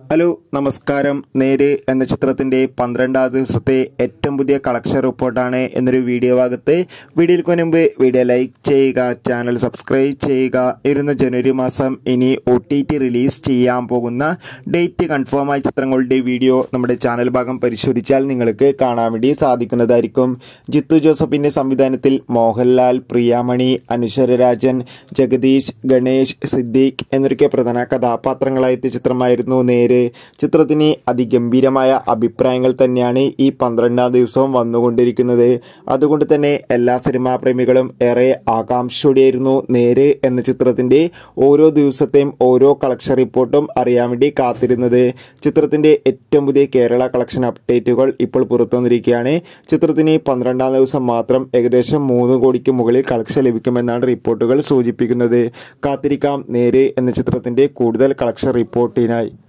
hello നമസ്കാരം നേര് എന്ന ചിത്രത്തിന്റെ പന്ത്രണ്ടാം ദിവസത്തെ ഏറ്റവും പുതിയ കളക്ഷൻ റിപ്പോർട്ടാണ് എന്നൊരു വീഡിയോ ഭാഗത്ത് വീഡിയോയ്ക്ക് മുൻപ് വീഡിയോ ലൈക്ക് ചെയ്യുക ചാനൽ സബ്സ്ക്രൈബ് ചെയ്യുക ഇരുന്ന ജനുവരി മാസം ഇനി ഒ ടി ടി റിലീസ് ചെയ്യാൻ പോകുന്ന ഡേറ്റ് കൺഫേം ആയ ചിത്രങ്ങളുടെ വീഡിയോ നമ്മുടെ ചാനൽ ഭാഗം പരിശോധിച്ചാൽ നിങ്ങൾക്ക് കാണാൻ വേണ്ടി സാധിക്കുന്നതായിരിക്കും ജിത്തു ജോസഫിന്റെ സംവിധാനത്തിൽ മോഹൻലാൽ പ്രിയാമണി അനുശ്വരരാജൻ ജഗദീഷ് ഗണേഷ് സിദ്ദീഖ് എന്നൊക്കെ പ്രധാന കഥാപാത്രങ്ങളായ എത്തിയ ചിത്രമായിരുന്നു നേര് ചിത്രത്തിന് അതിഗംഭീരമായ അഭിപ്രായങ്ങൾ തന്നെയാണ് ഈ പന്ത്രണ്ടാം ദിവസവും വന്നുകൊണ്ടിരിക്കുന്നത് അതുകൊണ്ട് തന്നെ എല്ലാ സിനിമാ പ്രേമികളും ഏറെ ആകാംക്ഷയോടെയായിരുന്നു നേര് എന്ന ചിത്രത്തിന്റെ ഓരോ ദിവസത്തെയും ഓരോ കളക്ഷൻ റിപ്പോർട്ടും അറിയാൻ വേണ്ടി കാത്തിരുന്നത് ചിത്രത്തിന്റെ ഏറ്റവും പുതിയ കേരള കളക്ഷൻ അപ്ഡേറ്റുകൾ ഇപ്പോൾ പുറത്തു വന്നിരിക്കുകയാണ് ചിത്രത്തിന് പന്ത്രണ്ടാം ദിവസം മാത്രം ഏകദേശം മൂന്ന് കോടിക്ക് മുകളിൽ കളക്ഷൻ ലഭിക്കുമെന്നാണ് റിപ്പോർട്ടുകൾ സൂചിപ്പിക്കുന്നത് കാത്തിരിക്കാം നേര് എന്ന ചിത്രത്തിന്റെ കൂടുതൽ കളക്ഷൻ റിപ്പോർട്ടിനായി